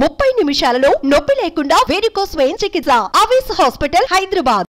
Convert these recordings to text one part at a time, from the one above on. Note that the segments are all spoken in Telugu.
ముప్పై నిమిషాలలో నొప్పి లేకుండా వేడికో స్వయం చికిత్స అవేస్ hospital Hyderabad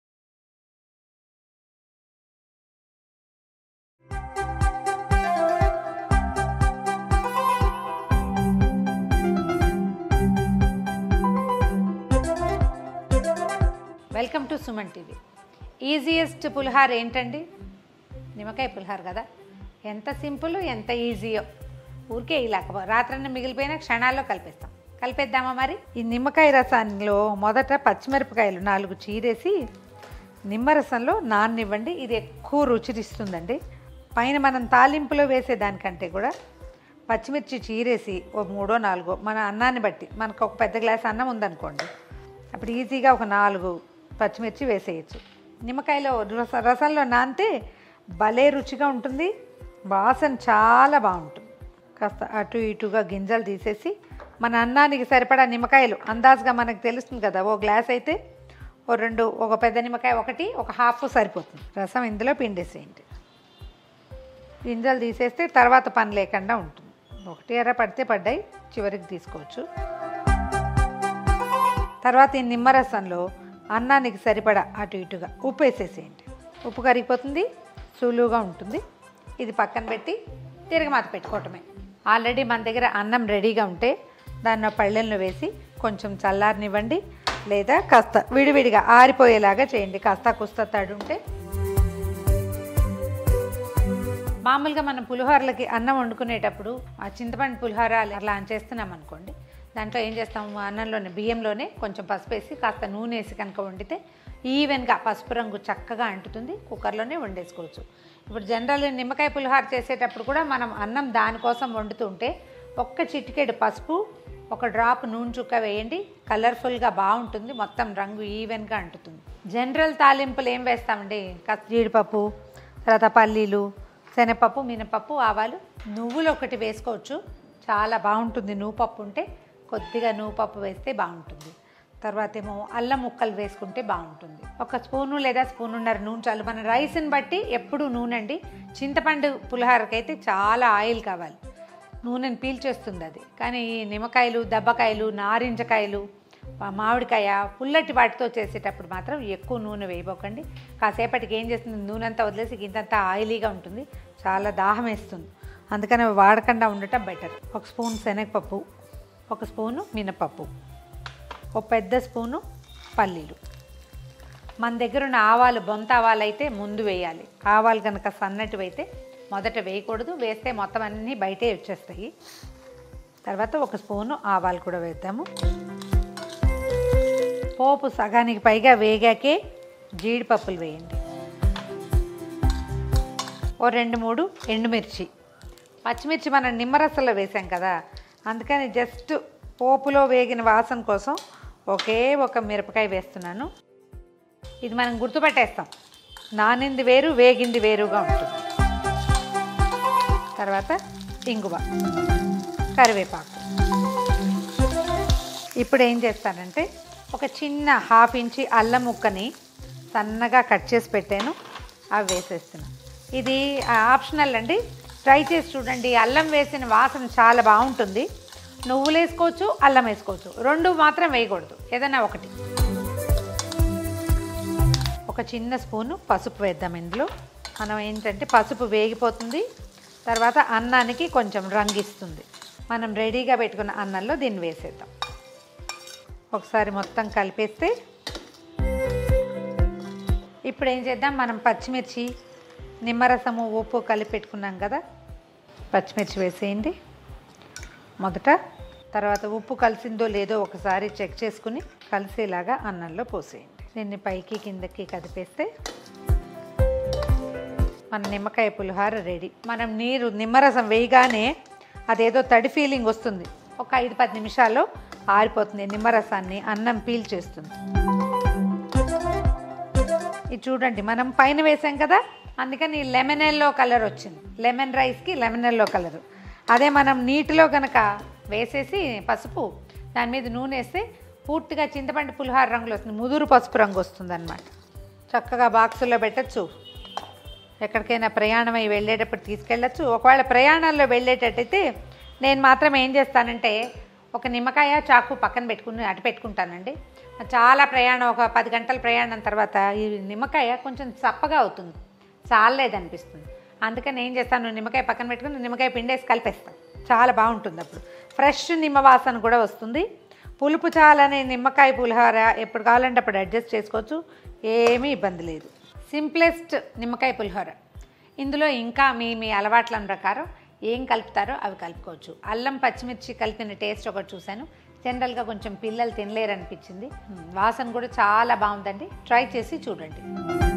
welcome to Suman TV easiest పులిహార ఏంటండి నిమ్మకాయ పులిహార కదా ఎంత సింపుల్ ఎంత ఈజీయో ఊరికే ఇలా రాత్రన్న మిగిలిపోయిన క్షణాల్లో కలిపేస్తాం కలిపేద్దామా మరి ఈ నిమ్మకాయ రసాల్లో మొదట పచ్చిమిరపకాయలు నాలుగు చీరేసి నిమ్మరసంలో నాననివ్వండి ఇది ఎక్కువ రుచినిస్తుందండి పైన మనం తాలింపులో వేసే దానికంటే కూడా పచ్చిమిర్చి చీరేసి ఓ మూడో నాలుగో మన అన్నాన్ని బట్టి మనకు ఒక పెద్ద గ్లాస్ అన్నం ఉందనుకోండి అప్పుడు ఈజీగా ఒక నాలుగు పచ్చిమిర్చి వేసేయచ్చు నిమ్మకాయలో రస రసంలో నానితే భలే రుచిగా ఉంటుంది వాసన చాలా బాగుంటుంది కాస్త అటు ఇటుగా గింజలు తీసేసి మన అన్నానికి సరిపడా నిమ్మకాయలు అందాజుగా మనకు తెలుస్తుంది కదా ఓ గ్లాస్ అయితే ఓ రెండు ఒక పెద్ద నిమ్మకాయ ఒకటి ఒక హాఫ్ సరిపోతుంది రసం ఇందులో పిండేసేయండి గింజలు తీసేస్తే తర్వాత పని లేకుండా ఉంటుంది ఒకటి ఎర్ర పడితే పడ్డాయి చివరికి తీసుకోవచ్చు తర్వాత ఈ నిమ్మరసంలో అన్నానికి సరిపడా అటు ఇటుగా ఉప్పు వేసేసేయండి ఉప్పు కరిగిపోతుంది సులువుగా ఉంటుంది ఇది పక్కన పెట్టి తిరగమాత పెట్టుకోవటమే ఆల్రెడీ మన దగ్గర అన్నం రెడీగా ఉంటే దాన్ని పళ్ళెల్లో వేసి కొంచెం చల్లారనివ్వండి లేదా కాస్త విడివిడిగా ఆరిపోయేలాగా చేయండి కాస్త కుస్త తడి ఉంటే మామూలుగా మనం పులిహోరలకి అన్నం వండుకునేటప్పుడు ఆ చింతపండు పులిహోర అలా చేస్తున్నాం అనుకోండి దాంట్లో ఏం చేస్తాము అన్నంలోనే బియ్యంలోనే కొంచెం పసుపు వేసి కాస్త నూనె వేసి కనుక వండితే ఈవెన్గా పసుపు రంగు చక్కగా అంటుతుంది కుక్కర్లోనే వండేసుకోవచ్చు ఇప్పుడు జనరల్ నిమ్మకాయ పులిహోర చేసేటప్పుడు కూడా మనం అన్నం దానికోసం వండుతుంటే ఒక్క చిటికెడు పసుపు ఒక డ్రాప్ నూనె చుక్క వేయండి కలర్ఫుల్గా బాగుంటుంది మొత్తం రంగు ఈవెన్గా అంటుతుంది జనరల్ తాలింపులు ఏం వేస్తామండి కాస్త జీడిపప్పు తర్వాత పల్లీలు శనగపప్పు మినపప్పు ఆవాలు నువ్వులు ఒకటి వేసుకోవచ్చు చాలా బాగుంటుంది నువ్వు పప్పు ఉంటే కొద్దిగా నువ్వు పప్పు వేస్తే బాగుంటుంది తర్వాత ఏమో అల్లం ముక్కలు వేసుకుంటే బాగుంటుంది ఒక స్పూను లేదా స్పూనున్నర నూనె చాలు మన రైస్ని బట్టి ఎప్పుడు నూనె అండి చింతపండు పులిహోరకైతే చాలా ఆయిల్ కావాలి నూనెని పీల్చేస్తుంది అది కానీ ఈ నిమ్మకాయలు దబ్బకాయలు నారింజకాయలు మా- మామిడికాయ పుల్లటి వాటితో చేసేటప్పుడు మాత్రం ఎక్కువ నూనె వేయబోకండి కాసేపటికి ఏం చేస్తుంది నూనె అంతా వదిలేసి గింతంతా ఆయిలీగా ఉంటుంది చాలా దాహం వేస్తుంది అందుకని అవి వాడకుండా ఉండటం బెటర్ ఒక స్పూన్ శనగపప్పు ఒక స్పూను మినపప్పు ఒక పెద్ద స్పూను పల్లీలు మన దగ్గర ఉన్న ఆవాలు బొంత ఆవాలు అయితే ముందు వేయాలి ఆవాలు కనుక సన్నటివి అయితే మొదట వేయకూడదు వేస్తే మొత్తం అన్నీ బయటే వచ్చేస్తాయి తర్వాత ఒక స్పూను ఆవాలు కూడా వేద్దాము పోపు సగానికి పైగా వేగాకే జీడిపప్పులు వేయండి ఓ రెండు మూడు ఎండుమిర్చి పచ్చిమిర్చి మనం నిమ్మరసంలో వేసాం కదా అందుకని జస్ట్ పోపులో వేగిన వాసన కోసం ఒకే ఒక మిరపకాయ వేస్తున్నాను ఇది మనం గుర్తుపట్టేస్తాం నానింది వేరు వేగింది వేరుగా ఉంటుంది తర్వాత ఇంగువ కరివేపాకు ఇప్పుడు ఏం చేస్తానంటే ఒక చిన్న హాఫ్ ఇంచి అల్లం ముక్కని సన్నగా కట్ చేసి పెట్టాను అవి వేసేస్తున్నాను ఇది ఆప్షనల్ అండి ట్రై చేసి చూడండి అల్లం వేసిన వాసన చాలా బాగుంటుంది నువ్వులు వేసుకోవచ్చు అల్లం వేసుకోవచ్చు రెండు మాత్రం వేయకూడదు ఏదైనా ఒకటి ఒక చిన్న స్పూను పసుపు వేద్దాం ఇందులో మనం ఏంటంటే పసుపు వేగిపోతుంది తర్వాత అన్నానికి కొంచెం రంగిస్తుంది మనం రెడీగా పెట్టుకున్న అన్నంలో దీన్ని వేసేద్దాం ఒకసారి మొత్తం కలిపేస్తే ఇప్పుడు ఏం చేద్దాం మనం పచ్చిమిర్చి నిమ్మరసము ఉప్పు కలిపి పెట్టుకున్నాం కదా పచ్చిమిర్చి వేసేయండి మొదట తర్వాత ఉప్పు కలిసిందో లేదో ఒకసారి చెక్ చేసుకుని కలిసేలాగా అన్నంలో పోసేయండి దీన్ని పైకి కిందకి కదిపేస్తే మన నిమ్మకాయ పులిహోర రెడీ మనం నీరు నిమ్మరసం వేయగానే అదేదో తడి ఫీలింగ్ వస్తుంది ఒక ఐదు పది నిమిషాల్లో ఆరిపోతుంది నిమ్మరసాన్ని అన్నం పీల్చేస్తుంది ఇది చూడండి మనం పైన వేసాం కదా అందుకని లెమన్ ఎల్లో కలర్ వచ్చింది లెమన్ రైస్కి లెమన్ ఎల్లో కలర్ అదే మనం నీటిలో కనుక వేసేసి పసుపు దాని మీద నూనె వేస్తే పూర్తిగా చింతపండు పులిహార రంగులో వస్తుంది ముదురు పసుపు రంగు వస్తుంది అనమాట చక్కగా బాక్సుల్లో పెట్టచ్చు ఎక్కడికైనా ప్రయాణం అయి వెళ్ళేటప్పుడు తీసుకెళ్ళచ్చు ఒకవేళ ప్రయాణాల్లో వెళ్ళేటట్టయితే నేను మాత్రం ఏం చేస్తానంటే ఒక నిమ్మకాయ చాకు పక్కన పెట్టుకుని అటు పెట్టుకుంటానండి చాలా ప్రయాణం ఒక పది గంటల ప్రయాణం తర్వాత ఈ నిమ్మకాయ కొంచెం చప్పగా అవుతుంది చాలేదనిపిస్తుంది అందుకని ఏం చేస్తాను నిమ్మకాయ పక్కన పెట్టుకుని నిమ్మకాయ పిండేసి కలిపేస్తాను చాలా బాగుంటుంది అప్పుడు ఫ్రెష్ నిమ్మ వాసన కూడా వస్తుంది పులుపు చాలని నిమ్మకాయ పులిహోర ఎప్పుడు కావాలంటే అప్పుడు అడ్జస్ట్ చేసుకోవచ్చు ఏమీ ఇబ్బంది లేదు సింప్లెస్ట్ నిమ్మకాయ పులిహోర ఇందులో ఇంకా మీ మీ అలవాట్ల ప్రకారం ఏం కలుపుతారో అవి కలుపుకోవచ్చు అల్లం పచ్చిమిర్చి కలిపిన టేస్ట్ ఒకటి చూశాను జనరల్గా కొంచెం పిల్లలు తినలేరు అనిపించింది వాసన కూడా చాలా బాగుందండి ట్రై చేసి చూడండి